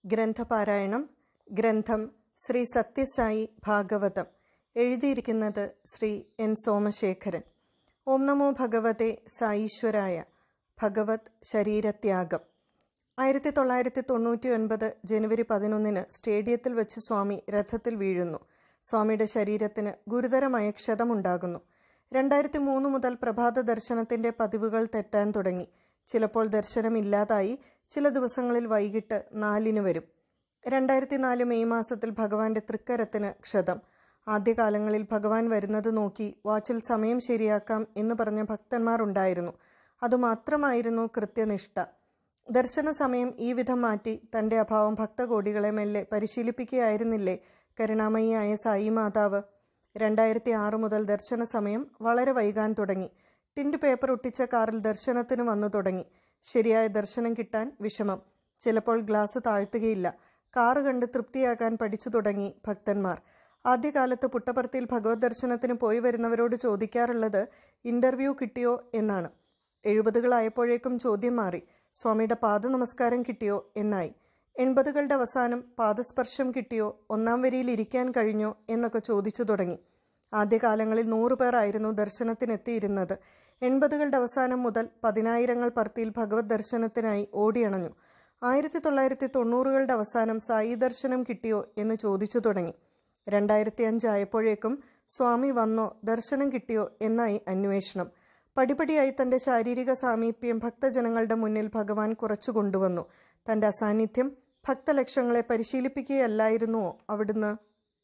ഗ്രന്ഥപാരായണം ഗ്രന്ഥം ശ്രീ സത്യസായി ഭാഗവതം എഴുതിയിരിക്കുന്നത് ശ്രീ എൻ സോമശേഖരൻ ഓം നമോ ഭഗവതെ സായീശ്വരായ ഭഗവത് ശരീരത്യാഗം ആയിരത്തി തൊള്ളായിരത്തി തൊണ്ണൂറ്റി ഒൻപത് ജനുവരി പതിനൊന്നിന് സ്റ്റേഡിയത്തിൽ വെച്ച് സ്വാമി രഥത്തിൽ വീഴുന്നു സ്വാമിയുടെ ശരീരത്തിന് ഗുരുതരമായ ക്ഷതമുണ്ടാകുന്നു രണ്ടായിരത്തി മൂന്ന് മുതൽ പ്രഭാത ദർശനത്തിന്റെ പതിവുകൾ തെറ്റാൻ തുടങ്ങി ചിലപ്പോൾ ദർശനമില്ലാതായി ചില ദിവസങ്ങളിൽ വൈകിട്ട് നാലിന് വരും രണ്ടായിരത്തി നാല് മെയ് മാസത്തിൽ ഭഗവാന്റെ തൃക്കരത്തിന് ക്ഷതം ആദ്യകാലങ്ങളിൽ ഭഗവാൻ വരുന്നത് നോക്കി വാച്ചിൽ സമയം ശരിയാക്കാം എന്ന് പറഞ്ഞ ഭക്തന്മാർ ഉണ്ടായിരുന്നു അതുമാത്രമായിരുന്നു കൃത്യനിഷ്ഠ ദർശന സമയം ഈ വിധം മാറ്റി തന്റെ അഭാവം ഭക്തകോടികളെ മെല്ലെ പരിശീലിപ്പിക്കുകയായിരുന്നില്ലേ കരുണാമയിയായ സായി മാതാവ് രണ്ടായിരത്തി ആറ് മുതൽ ദർശന സമയം വളരെ വൈകാൻ തുടങ്ങി ടിൻഡ് പേപ്പർ ഒട്ടിച്ച കാറിൽ ദർശനത്തിന് വന്നു തുടങ്ങി ശരിയായ ദർശനം കിട്ടാൻ വിഷമം ചിലപ്പോൾ ഗ്ലാസ് താഴ്ത്തുകയില്ല കാറ് കണ്ട് തൃപ്തിയാകാൻ പഠിച്ചു തുടങ്ങി ഭക്തന്മാർ ആദ്യകാലത്ത് പുട്ടപർത്തിയിൽ ഭഗവത് ദർശനത്തിന് പോയി വരുന്നവരോട് ചോദിക്കാറുള്ളത് ഇന്റർവ്യൂ കിട്ടിയോ എന്നാണ് എഴുപതുകളായപ്പോഴേക്കും ചോദ്യം മാറി സ്വാമിയുടെ പാദ നമസ്കാരം കിട്ടിയോ എന്നായി എൺപതുകളുടെ അവസാനം പാദസ്പർശം കിട്ടിയോ ഒന്നാം വരിയിൽ ഇരിക്കാൻ കഴിഞ്ഞോ എന്നൊക്കെ ചോദിച്ചു തുടങ്ങി ആദ്യകാലങ്ങളിൽ നൂറു പേരായിരുന്നു ദർശനത്തിനെത്തിയിരുന്നത് എൺപതുകളുടെ അവസാനം മുതൽ പതിനായിരങ്ങൾ പർത്തിയിൽ ഭഗവത് ദർശനത്തിനായി ഓടിയണഞ്ഞു ആയിരത്തി തൊള്ളായിരത്തി തൊണ്ണൂറുകളുടെ അവസാനം സായി ദർശനം കിട്ടിയോ എന്ന് ചോദിച്ചു തുടങ്ങി രണ്ടായിരത്തി അഞ്ചായപ്പോഴേക്കും സ്വാമി വന്നോ ദർശനം കിട്ടിയോ എന്നായി അന്വേഷണം പടിപടിയായി തന്റെ ശാരീരിക സാമീപ്യം ഭക്തജനങ്ങളുടെ മുന്നിൽ ഭഗവാൻ കുറച്ചു കൊണ്ടുവന്നു തന്റെ അസാന്നിധ്യം ഭക്തലക്ഷങ്ങളെ പരിശീലിപ്പിക്കുകയല്ലായിരുന്നുവോ അവിടുന്ന്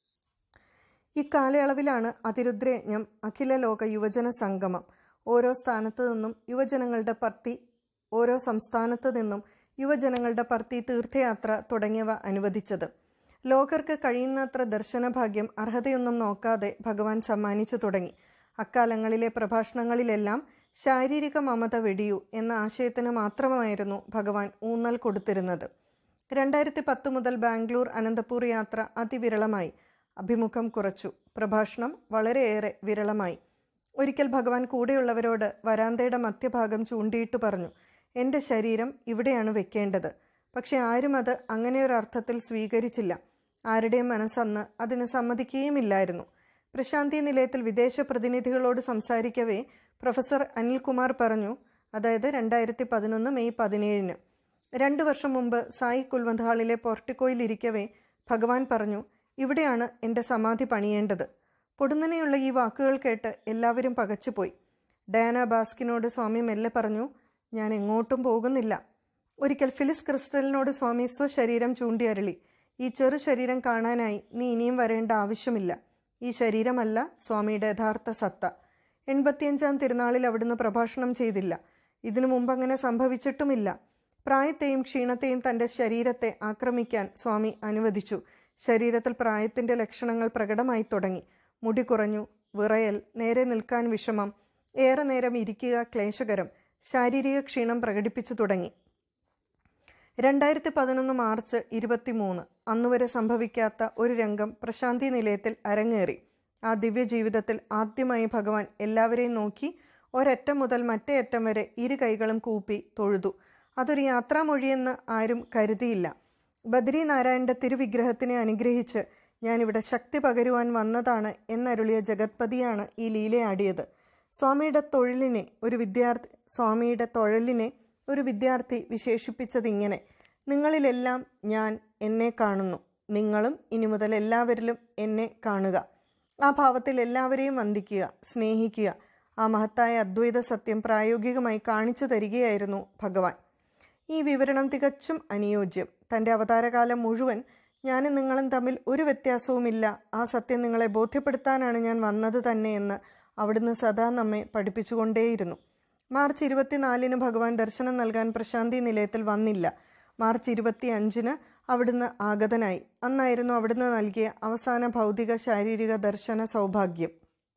ഇക്കാലയളവിലാണ് അതിരുദ്രയജ്ഞം അഖില ലോക യുവജന സംഗമം ഓരോ സ്ഥാനത്തു നിന്നും യുവജനങ്ങളുടെ പർത്തി ഓരോ സംസ്ഥാനത്തു നിന്നും യുവജനങ്ങളുടെ പർത്തി തീർത്ഥയാത്ര തുടങ്ങിയവ അനുവദിച്ചത് ലോകർക്ക് കഴിയുന്നത്ര ദർശനഭാഗ്യം അർഹതയൊന്നും നോക്കാതെ ഭഗവാൻ സമ്മാനിച്ചു തുടങ്ങി അക്കാലങ്ങളിലെ പ്രഭാഷണങ്ങളിലെല്ലാം ശാരീരിക മമത വെടിയൂ എന്ന ആശയത്തിന് മാത്രമായിരുന്നു ഭഗവാൻ ഊന്നൽ കൊടുത്തിരുന്നത് രണ്ടായിരത്തി പത്ത് മുതൽ ബാംഗ്ലൂർ അനന്തപൂർ യാത്ര അതിവിരളമായി അഭിമുഖം കുറച്ചു പ്രഭാഷണം വളരെയേറെ വിരളമായി ഒരിക്കൽ ഭഗവാൻ കൂടെയുള്ളവരോട് വരാന്തയുടെ മധ്യഭാഗം ചൂണ്ടിയിട്ട് പറഞ്ഞു എൻ്റെ ശരീരം ഇവിടെയാണ് വെക്കേണ്ടത് പക്ഷെ ആരും അത് അങ്ങനെയൊരർത്ഥത്തിൽ സ്വീകരിച്ചില്ല ആരുടെയും മനസ്സന്ന് അതിന് സമ്മതിക്കുകയുമില്ലായിരുന്നു പ്രശാന്തി നിലയത്തിൽ വിദേശ പ്രതിനിധികളോട് സംസാരിക്കവേ പ്രൊഫസർ അനിൽകുമാർ പറഞ്ഞു അതായത് രണ്ടായിരത്തി പതിനൊന്ന് മെയ് പതിനേഴിന് രണ്ടു വർഷം മുമ്പ് സായി കുൽവന്ത് ഹാളിലെ പോർട്ടിക്കോയിൽ ഇരിക്കവേ ഭഗവാൻ പറഞ്ഞു ഇവിടെയാണ് എൻ്റെ സമാധി പണിയേണ്ടത് പൊടുന്നനെയുള്ള ഈ വാക്കുകൾ കേട്ട് എല്ലാവരും പകച്ചുപോയി ഡയാന ബാസ്കിനോട് സ്വാമി മെല്ലെ പറഞ്ഞു ഞാൻ എങ്ങോട്ടും പോകുന്നില്ല ഒരിക്കൽ ഫിലിസ് ക്രിസ്റ്റലിനോട് സ്വാമി സ്വശരീരം ചൂണ്ടിയരളി ഈ ചെറു ശരീരം കാണാനായി നീ ഇനിയും വരേണ്ട ആവശ്യമില്ല ഈ ശരീരമല്ല സ്വാമിയുടെ യഥാർത്ഥ സത്ത എൺപത്തിയഞ്ചാം തിരുനാളിൽ അവിടുന്ന് പ്രഭാഷണം ചെയ്തില്ല ഇതിനു മുമ്പ് അങ്ങനെ സംഭവിച്ചിട്ടുമില്ല പ്രായത്തെയും ക്ഷീണത്തെയും തന്റെ ശരീരത്തെ ആക്രമിക്കാൻ സ്വാമി അനുവദിച്ചു ശരീരത്തിൽ പ്രായത്തിന്റെ ലക്ഷണങ്ങൾ പ്രകടമായി തുടങ്ങി മുടി കുറഞ്ഞു വിറയൽ നേരെ നിൽക്കാൻ വിഷമം ഏറെ നേരം ഇരിക്കുക ക്ലേശകരം ശാരീരിക ക്ഷീണം പ്രകടിപ്പിച്ചു തുടങ്ങി രണ്ടായിരത്തി പതിനൊന്ന് മാർച്ച് ഇരുപത്തിമൂന്ന് അന്നുവരെ സംഭവിക്കാത്ത ഒരു രംഗം പ്രശാന്തി നിലയത്തിൽ അരങ്ങേറി ആ ദിവ്യ ജീവിതത്തിൽ ആദ്യമായി ഭഗവാൻ എല്ലാവരെയും നോക്കി ഒരറ്റം മുതൽ മറ്റേ അറ്റം വരെ ഇരു കൈകളും കൂപ്പി തൊഴുതു അതൊരു യാത്രാമൊഴിയെന്ന് ആരും കരുതിയില്ല ബദ്രി നാരായണന്റെ തിരുവിഗ്രഹത്തിനെ അനുഗ്രഹിച്ച് ഞാനിവിടെ ശക്തി പകരുവാൻ വന്നതാണ് എന്നരുളിയ ജഗത്പതിയാണ് ഈ ലീലയാടിയത് സ്വാമിയുടെ തൊഴിലിനെ ഒരു വിദ്യാർത്ഥി സ്വാമിയുടെ തൊഴിലിനെ ഒരു വിദ്യാർത്ഥി വിശേഷിപ്പിച്ചതിങ്ങനെ നിങ്ങളിലെല്ലാം ഞാൻ എന്നെ കാണുന്നു നിങ്ങളും ഇനി മുതൽ എല്ലാവരിലും എന്നെ കാണുക ആ ഭാവത്തിൽ എല്ലാവരെയും വന്ദിക്കുക സ്നേഹിക്കുക ആ മഹത്തായ അദ്വൈത സത്യം പ്രായോഗികമായി കാണിച്ചു തരികയായിരുന്നു ഭഗവാൻ ഈ വിവരണം തികച്ചും അനുയോജ്യം തന്റെ അവതാരകാലം മുഴുവൻ ഞാനും നിങ്ങളും തമ്മിൽ ഒരു വ്യത്യാസവുമില്ല ആ സത്യം നിങ്ങളെ ബോധ്യപ്പെടുത്താനാണ് ഞാൻ വന്നത് തന്നെ എന്ന് അവിടുന്ന് സദാ നമ്മെ പഠിപ്പിച്ചുകൊണ്ടേയിരുന്നു മാർച്ച് ഇരുപത്തിനാലിന് ഭഗവാൻ ദർശനം നൽകാൻ പ്രശാന്തി നിലയത്തിൽ വന്നില്ല മാർച്ച് ഇരുപത്തി അഞ്ചിന് അവിടുന്ന് ആഗതനായി അന്നായിരുന്നു അവിടുന്ന് നൽകിയ അവസാന ഭൗതിക ശാരീരിക ദർശന സൗഭാഗ്യം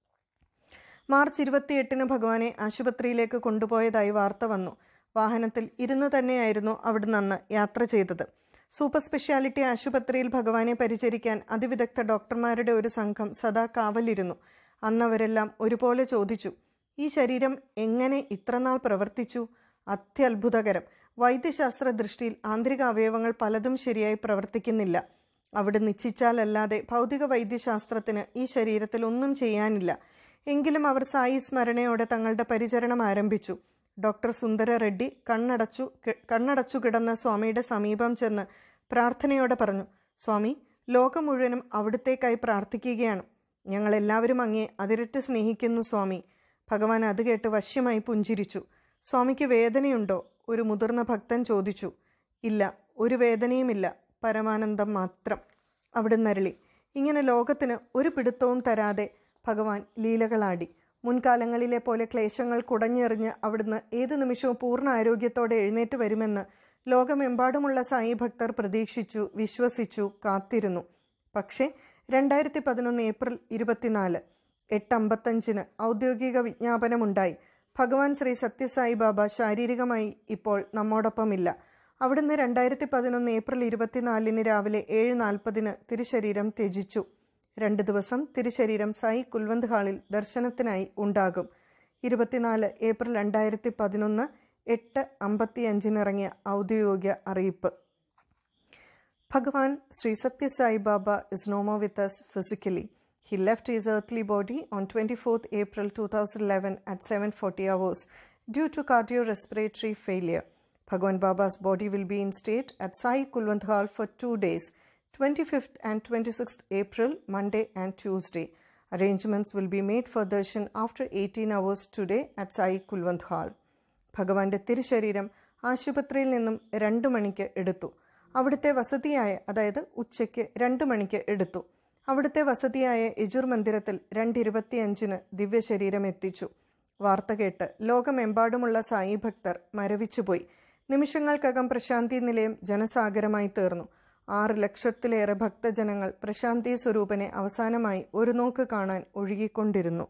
മാർച്ച് ഇരുപത്തിയെട്ടിന് ഭഗവാനെ ആശുപത്രിയിലേക്ക് കൊണ്ടുപോയതായി വാർത്ത വന്നു വാഹനത്തിൽ ഇരുന്ന് തന്നെയായിരുന്നു അവിടുന്ന് അന്ന് യാത്ര ചെയ്തത് സൂപ്പർ സ്പെഷ്യാലിറ്റി ആശുപത്രിയിൽ ഭഗവാനെ പരിചരിക്കാൻ അതിവിദഗ്ധ ഡോക്ടർമാരുടെ ഒരു സംഘം സദാ കാവലിരുന്നു അന്നവരെല്ലാം ഒരുപോലെ ചോദിച്ചു ഈ ശരീരം എങ്ങനെ ഇത്രനാൾ പ്രവർത്തിച്ചു അത്യത്ഭുതകരം വൈദ്യശാസ്ത്ര ദൃഷ്ടിയിൽ ആന്തരിക അവയവങ്ങൾ പലതും ശരിയായി പ്രവർത്തിക്കുന്നില്ല അവിടെ നിശ്ചിച്ചാലല്ലാതെ ഭൗതിക വൈദ്യശാസ്ത്രത്തിന് ഈ ശരീരത്തിൽ ഒന്നും ചെയ്യാനില്ല എങ്കിലും അവർ സായി സ്മരണയോടെ തങ്ങളുടെ പരിചരണം ആരംഭിച്ചു ഡോക്ടർ സുന്ദര റെഡ്ഡി കണ്ണടച്ചു കണ്ണടച്ചു കിടന്ന സ്വാമിയുടെ സമീപം ചെന്ന് പ്രാർത്ഥനയോടെ പറഞ്ഞു സ്വാമി ലോകം മുഴുവനും അവിടുത്തേക്കായി പ്രാർത്ഥിക്കുകയാണ് ഞങ്ങൾ എല്ലാവരും അങ്ങേ അതിരറ്റ് സ്നേഹിക്കുന്നു സ്വാമി ഭഗവാൻ അത് കേട്ട് വശ്യമായി പുഞ്ചിരിച്ചു സ്വാമിക്ക് വേദനയുണ്ടോ ഒരു മുതിർന്ന ഭക്തൻ ചോദിച്ചു ഇല്ല ഒരു വേദനയുമില്ല പരമാനന്ദം മാത്രം അവിടുന്ന് അരളി ഇങ്ങനെ ലോകത്തിന് ഒരു പിടുത്തവും തരാതെ ഭഗവാൻ ലീലകളാടി മുൻകാലങ്ങളിലെ പോലെ ക്ലേശങ്ങൾ കുടഞ്ഞെറിഞ്ഞ് അവിടുന്ന് ഏതു നിമിഷവും പൂർണ്ണ ആരോഗ്യത്തോടെ എഴുന്നേറ്റ് വരുമെന്ന് ലോകമെമ്പാടുമുള്ള സായി ഭക്തർ പ്രതീക്ഷിച്ചു വിശ്വസിച്ചു കാത്തിരുന്നു പക്ഷേ രണ്ടായിരത്തി പതിനൊന്ന് ഏപ്രിൽ ഇരുപത്തിനാല് എട്ട് അമ്പത്തഞ്ചിന് ഔദ്യോഗിക വിജ്ഞാപനമുണ്ടായി ഭഗവാൻ ശ്രീ സത്യസായി ബാബ ശാരീരികമായി ഇപ്പോൾ നമ്മോടൊപ്പമില്ല അവിടുന്ന് രണ്ടായിരത്തി പതിനൊന്ന് ഏപ്രിൽ ഇരുപത്തിനാലിന് രാവിലെ ഏഴ് നാൽപ്പതിന് തിരുശരീരം ത്യജിച്ചു രണ്ട് ദിവസം തിരുശരീരം സായി കുൽവന്ത് ഹാളിൽ ദർശനത്തിനായി ഉണ്ടാകും ഇരുപത്തിനാല് ഏപ്രിൽ രണ്ടായിരത്തി പതിനൊന്ന് എട്ട് അമ്പത്തിയഞ്ചിനിറങ്ങിയ ഔദ്യോഗിക അറിയിപ്പ് Bhagawan Shri Sathya Sai Baba is no more with us physically He left his earthly body on 24th April 2011 at 7:40 hours due to cardiorespiratory failure. Bhagwan Baba's body will be in state at Sai Kulwant Hall for two days, 25th and 26th April, Monday and Tuesday. Arrangements will be made for darshan after 18 hours today at Sai Kulwant Hall. ഭഗവാന്റെ തിരുശരീരം ആശുപത്രിയിൽ നിന്നും രണ്ടു മണിക്ക് എടുത്തു അവിടുത്തെ വസതിയായ അതായത് ഉച്ചയ്ക്ക് രണ്ട് മണിക്ക് എടുത്തു അവിടുത്തെ വസതിയായ യജുർ മന്ദിരത്തിൽ രണ്ടിരുപത്തിയഞ്ചിന് ദിവ്യശരീരം എത്തിച്ചു വാർത്ത കേട്ട് ലോകമെമ്പാടുമുള്ള സായി ഭക്തർ മരവിച്ചുപോയി നിമിഷങ്ങൾക്കകം പ്രശാന്തി നിലയം ജനസാഗരമായി തീർന്നു ആറ് ലക്ഷത്തിലേറെ ഭക്തജനങ്ങൾ പ്രശാന്തി സ്വരൂപനെ അവസാനമായി ഒരു നോക്ക് കാണാൻ ഒഴുകിക്കൊണ്ടിരുന്നു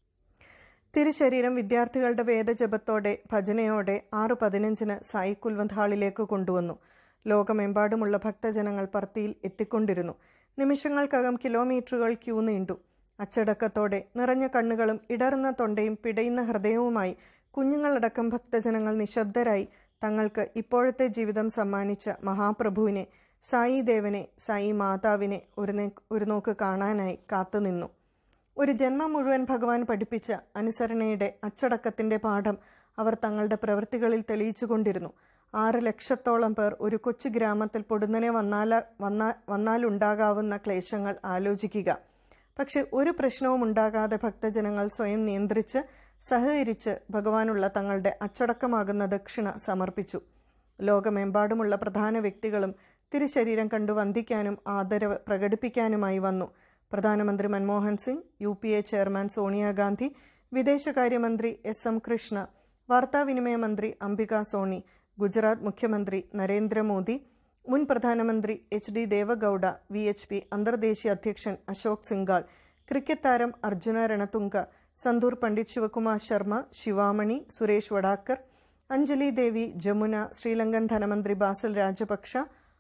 തിരുശരീരം വിദ്യാർത്ഥികളുടെ വേദജപത്തോടെ ഭജനയോടെ ആറ് പതിനഞ്ചിന് സായി കുൽവന്ത് ഹാളിലേക്ക് കൊണ്ടുവന്നു ലോകമെമ്പാടുമുള്ള ഭക്തജനങ്ങൾ പർത്തിയിൽ എത്തിക്കൊണ്ടിരുന്നു നിമിഷങ്ങൾക്കകം കിലോമീറ്ററുകൾ ക്യൂ നീണ്ടു അച്ചടക്കത്തോടെ നിറഞ്ഞ കണ്ണുകളും ഇടറുന്ന തൊണ്ടയും പിടയുന്ന ഹൃദയവുമായി കുഞ്ഞുങ്ങളടക്കം ഭക്തജനങ്ങൾ നിശബ്ദരായി തങ്ങൾക്ക് ഇപ്പോഴത്തെ ജീവിതം സമ്മാനിച്ച മഹാപ്രഭുവിനെ സായി ദേവനെ സായി മാതാവിനെ ഒരു ഒരു നോക്ക് കാണാനായി കാത്തുനിന്നു ഒരു ജന്മം മുഴുവൻ ഭഗവാൻ പഠിപ്പിച്ച അനുസരണയുടെ അച്ചടക്കത്തിന്റെ പാഠം അവർ തങ്ങളുടെ പ്രവൃത്തികളിൽ തെളിയിച്ചുകൊണ്ടിരുന്നു ആറ് ലക്ഷത്തോളം പേർ ഒരു കൊച്ചു ഗ്രാമത്തിൽ പൊടുന്നനെ വന്നാല വന്നാ വന്നാലുണ്ടാകാവുന്ന ക്ലേശങ്ങൾ ആലോചിക്കുക പക്ഷെ ഒരു പ്രശ്നവും ഉണ്ടാകാതെ ഭക്തജനങ്ങൾ സ്വയം നിയന്ത്രിച്ച് സഹകരിച്ച് ഭഗവാനുള്ള തങ്ങളുടെ അച്ചടക്കമാകുന്ന ദക്ഷിണ സമർപ്പിച്ചു ലോകമെമ്പാടുമുള്ള പ്രധാന വ്യക്തികളും തിരുശരീരം കണ്ടു വന്ദിക്കാനും ആദരവ് പ്രകടിപ്പിക്കാനുമായി വന്നു പ്രധാനമന്ത്രി Manmohan Singh U P A chairman Sonia Gandhi വിദേശകാര്യമന്ത്രി എസ് എം കൃഷ്ണ വാർത്താവിനിമയ മന്ത്രി അംബിക സോണി ഗുജറാത്ത് മുഖ്യമന്ത്രി നരേന്ദ്രമോദി മുൻ പ്രധാനമന്ത്രി H D Deve Gowda V H P അന്തർദേശീയ അധ്യക്ഷൻ അശോക് സിംഗാൾ ക്രിക്കറ്റ് താരം അർജുന രണതുംഗ സന്തൂർ പണ്ഡിറ്റ് ശിവകുമാർ ശർമ്മ ശിവാമണി സുരേഷ് വടാക്കർ അഞ്ജലി ദേവി ജമുന ശ്രീലങ്കൻ ധനമന്ത്രി ബാസൽ രാജപക്ഷ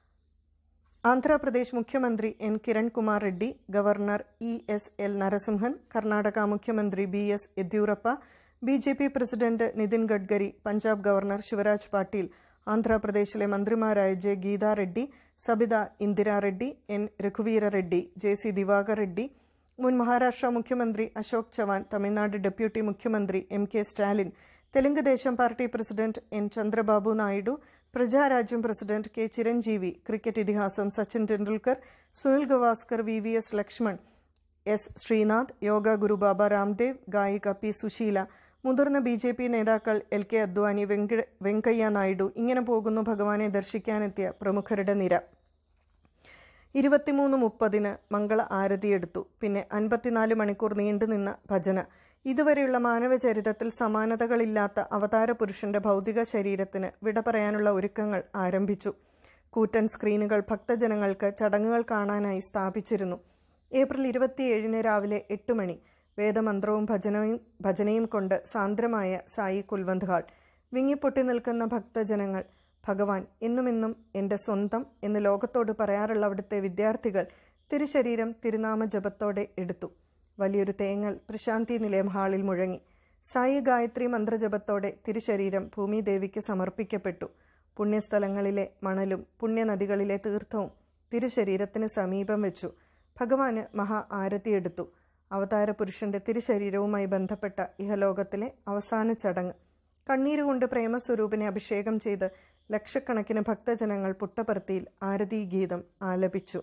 ആന്ധ്രാപ്രദേശ് മുഖ്യമന്ത്രി N Kiran Kumar Reddy governor E S L Narasimhan Karnataka മുഖ്യമന്ത്രി B S Yeddyurappa B J P president Nitin Gadkari Punjab governor Shivraj Patil ആന്ധ്രാപ്രദേശിലെ മന്ത്രിമാരായ ജെ ഗീതാ റെഡ്ഡി സബിത ഇന്ദിരാ റെഡ്ഡി എൻ രഘുവീര റെഡ്ഡി ജെ സി ദിവാകർ റെഡ്ഡി മുൻ മഹാരാഷ്ട്ര മുഖ്യമന്ത്രി അശോക് ചവാൻ തമിഴ്നാട് ഡെപ്യൂട്ടി മുഖ്യമന്ത്രി M K Stalin Telugu Desam party president N Chandrababu Naidu Praja Rajyam president K Chiranjeevi cricket ഇതിഹാസം Sachin Tendulkar Sunil Gavaskar V V S Laxman S Srinath yoga guru Baba Ramdev ഗായിക പി സുശീല മുതിർന്ന ബി ജെ പി നേതാക്കൾ എൽ കെ അദ്വാനി വെങ്ക വെങ്കയ്യ നായിഡു ഇങ്ങനെ പോകുന്നു ഭഗവാനെ ദർശിക്കാനെത്തിയ പ്രമുഖരുടെ നിര ഇരുപത്തിമൂന്ന് മുപ്പതിന് മംഗള ആരതിയെടുത്തു പിന്നെ അൻപത്തിനാല് മണിക്കൂർ നീണ്ടുനിന്ന ഭജന ഇതുവരെയുള്ള മാനവചരിതത്തിൽ സമാനതകളില്ലാത്ത അവതാര പുരുഷന്റെ ഭൗതിക ശരീരത്തിന് വിട പറയാനുള്ള ഒരുക്കങ്ങൾ ആരംഭിച്ചു കൂറ്റൻ സ്ക്രീനുകൾ ഭക്തജനങ്ങൾക്ക് ചടങ്ങുകൾ കാണാനായി സ്ഥാപിച്ചിരുന്നു ഏപ്രിൽ ഇരുപത്തിയേഴിന് രാവിലെ എട്ട് മണി വേദമന്ത്രവും ഭജനയും ഭജനയും കൊണ്ട് സാന്ദ്രമായ സായി കുൽവന്ത് ഹാൾ വിങ്ങിപ്പൊട്ടി നിൽക്കുന്ന ഭക്തജനങ്ങൾ ഭഗവാൻ എന്നുമെന്നും എൻ്റെ സ്വന്തം എന്ന് ലോകത്തോട് പറയാറുള്ള അവിടുത്തെ വിദ്യാർത്ഥികൾ തിരുശരീരം തിരുനാമ ജപത്തോടെ എടുത്തു വലിയൊരു തേങ്ങൽ പ്രശാന്തി നിലയം ഹാളിൽ മുഴങ്ങി സായി ഗായത്രി മന്ത്രജപത്തോടെ തിരുശരീരം ഭൂമിദേവിക്ക് സമർപ്പിക്കപ്പെട്ടു പുണ്യസ്ഥലങ്ങളിലെ മണലും പുണ്യനദികളിലെ തീർത്ഥവും തിരുശരീരത്തിന് സമീപം വെച്ചു ഭഗവാന് മഹാ ആരതിയെടുത്തു അവതാര പുരുഷന്റെ തിരുശരീരവുമായി ബന്ധപ്പെട്ട ഇഹലോകത്തിലെ അവസാന ചടങ്ങ് കണ്ണീരുകൊണ്ട് പ്രേമസ്വരൂപിനെ അഭിഷേകം ചെയ്ത് ലക്ഷക്കണക്കിന് ഭക്തജനങ്ങൾ പുട്ടപർത്തിയിൽ ആരതി ഗീതം ആലപിച്ചു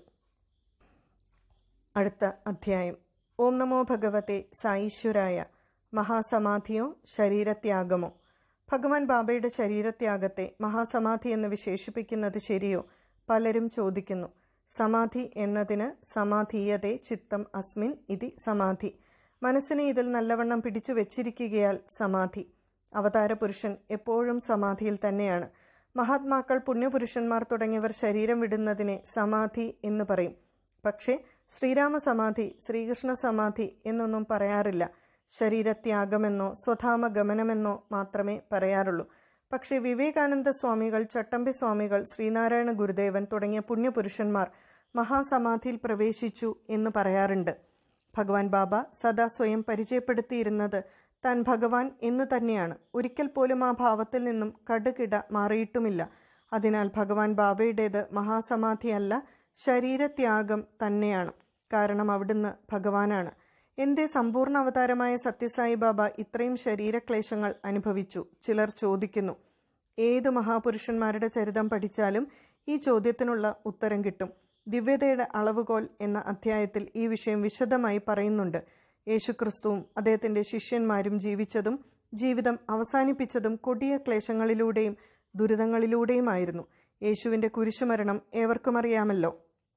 അടുത്ത അധ്യായം ഓം നമോ ഭഗവത്തെ സാईശ്വരായ മഹാസമാധിയോ ശരീരത്യാഗമോ ഭഗവാൻ ബാബയുടെ ശരീരത്യാഗത്തെ മഹാസമാധി എന്ന് വിശേഷിപ്പിക്കുന്നത് ശരിയോ പലരും ചോദിക്കുന്നു സമാധി എന്നതിന് സമാധീയതേ ചിത്തം അസ്മിൻ ഇതി സമാധി മനസ്സിനെ ഇതിൽ നല്ലവണ്ണം പിടിച്ചു വെച്ചിരിക്കുകയാൽ സമാധി അവതാര പുരുഷൻ എപ്പോഴും സമാധിയിൽ തന്നെയാണ് മഹാത്മാക്കൾ പുണ്യപുരുഷന്മാർ തുടങ്ങിയവർ ശരീരം വിടുന്നതിനെ സമാധി എന്ന് പറയും പക്ഷേ ശ്രീരാമ സമാധി ശ്രീകൃഷ്ണ സമാധി എന്നൊന്നും പറയാറില്ല ശരീരത്യാഗമെന്നോ സ്വധാമ ഗമനമെന്നോ മാത്രമേ പറയാറുള്ളൂ പക്ഷേ വിവേകാനന്ദ സ്വാമികൾ ചട്ടമ്പി സ്വാമികൾ ശ്രീനാരായണ ഗുരുദേവൻ തുടങ്ങിയ പുണ്യപുരുഷന്മാർ മഹാസമാധിയിൽ പ്രവേശിച്ചു എന്ന് പറയാറുണ്ട് ഭഗവാൻ ബാബ സദാ സ്വയം പരിചയപ്പെടുത്തിയിരുന്നത് താൻ ഭഗവാൻ എന്ന് തന്നെയാണ് ഒരിക്കൽ പോലും ആ ഭാവത്തിൽ നിന്നും കടുകിട മാറിയിട്ടുമില്ല അതിനാൽ ഭഗവാൻ ബാബയുടേത് മഹാസമാധിയല്ല ശരീരത്യാഗം തന്നെയാണ് കാരണം അവിടുന്ന് ഭഗവാനാണ് എന്തേ സമ്പൂർണ്ണ അവതാരമായ സത്യസായി ബാബ ഇത്രയും ശരീരക്ലേശങ്ങൾ അനുഭവിച്ചു ചിലർ ചോദിക്കുന്നു ഏത് മഹാപുരുഷന്മാരുടെ ചരിതം പഠിച്ചാലും ഈ ചോദ്യത്തിനുള്ള ഉത്തരം കിട്ടും ദിവ്യതയുടെ അളവുകോൽ എന്ന അധ്യായത്തിൽ ഈ വിഷയം വിശദമായി പറയുന്നുണ്ട് യേശുക്രിസ്തുവും അദ്ദേഹത്തിന്റെ ശിഷ്യന്മാരും ജീവിച്ചതും ജീവിതം അവസാനിപ്പിച്ചതും കൊടിയ ക്ലേശങ്ങളിലൂടെയും ദുരിതങ്ങളിലൂടെയുമായിരുന്നു യേശുവിന്റെ കുരിശുമരണം ഏവർക്കും അറിയാമല്ലോ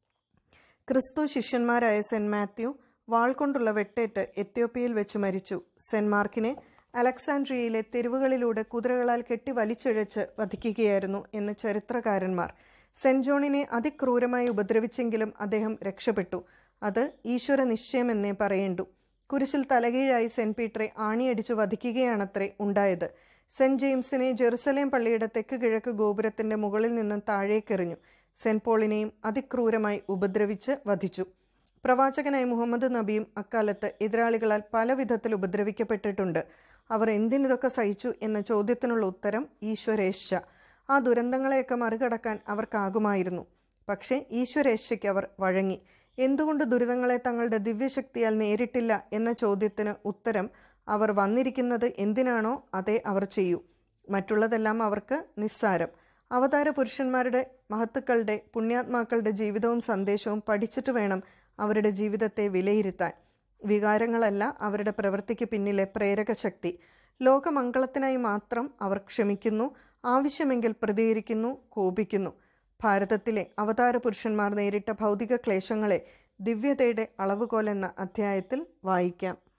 ക്രിസ്തു ശിഷ്യന്മാരായ സെന്റ് മാത്യു വാൾ കൊണ്ടുള്ള വെട്ടേറ്റ് എത്യോപ്യയിൽ വെച്ച് മരിച്ചു സെന്റ് മാർക്കിനെ അലക്സാൻഡ്രിയയിലെ തെരുവുകളിലൂടെ കുതിരകളാൽ കെട്ടി വലിച്ചിഴച്ച് വധിക്കുകയായിരുന്നു എന്ന് ചരിത്രകാരന്മാർ സെന്റ് ജോണിനെ അതിക്രൂരമായി ഉപദ്രവിച്ചെങ്കിലും അദ്ദേഹം രക്ഷപ്പെട്ടു അത് ഈശ്വര നിശ്ചയമെന്നേ പറയേണ്ടു കുരിശിൽ തലകീഴായി സെന്റ് പീറ്ററെ ആണിയടിച്ചു വധിക്കുകയാണത്രേ ഉണ്ടായത് സെന്റ് ജെയിംസിനെ ജെറുസലേം പള്ളിയുടെ തെക്ക് കിഴക്ക് ഗോപുരത്തിന്റെ മുകളിൽ നിന്ന് താഴേക്കെറിഞ്ഞു സെന്റ് പോളിനെയും അതിക്രൂരമായി ഉപദ്രവിച്ച് വധിച്ചു പ്രവാചകനായ മുഹമ്മദ് നബിയും അക്കാലത്ത് എതിരാളികളാൽ പല വിധത്തിൽ ഉപദ്രവിക്കപ്പെട്ടിട്ടുണ്ട് അവർ എന്തിനിതൊക്കെ സഹിച്ചു എന്ന ചോദ്യത്തിനുള്ള ഉത്തരം ഈശ്വരേശ്ച ആ ദുരന്തങ്ങളെയൊക്കെ മറികടക്കാൻ അവർക്കാകുമായിരുന്നു പക്ഷേ ഈശ്വരേശ്ചയ്ക്ക് അവർ വഴങ്ങി എന്തുകൊണ്ട് ദുരിതങ്ങളെ തങ്ങളുടെ ദിവ്യശക്തിയാൽ നേരിട്ടില്ല എന്ന ചോദ്യത്തിന് ഉത്തരം അവർ വന്നിരിക്കുന്നത് എന്തിനാണോ അതേ അവർ ചെയ്യൂ മറ്റുള്ളതെല്ലാം അവർക്ക് നിസ്സാരം അവതാര പുരുഷന്മാരുടെ മഹത്തുക്കളുടെ പുണ്യാത്മാക്കളുടെ ജീവിതവും സന്ദേശവും പഠിച്ചിട്ട് വേണം അവരുടെ ജീവിതത്തെ വിലയിരുത്താൻ വികാരങ്ങളല്ല അവരുടെ പ്രവൃത്തിക്ക് പിന്നിലെ പ്രേരക ശക്തി ലോകമംഗളത്തിനായി മാത്രം അവർ ക്ഷമിക്കുന്നു ആവശ്യമെങ്കിൽ പ്രതികരിക്കുന്നു കോപിക്കുന്നു ഭാരതത്തിലെ അവതാര പുരുഷന്മാർ നേരിട്ട ഭൗതിക ക്ലേശങ്ങളെ ദിവ്യതയുടെ അളവുകോലെന്ന അധ്യായത്തിൽ വായിക്കാം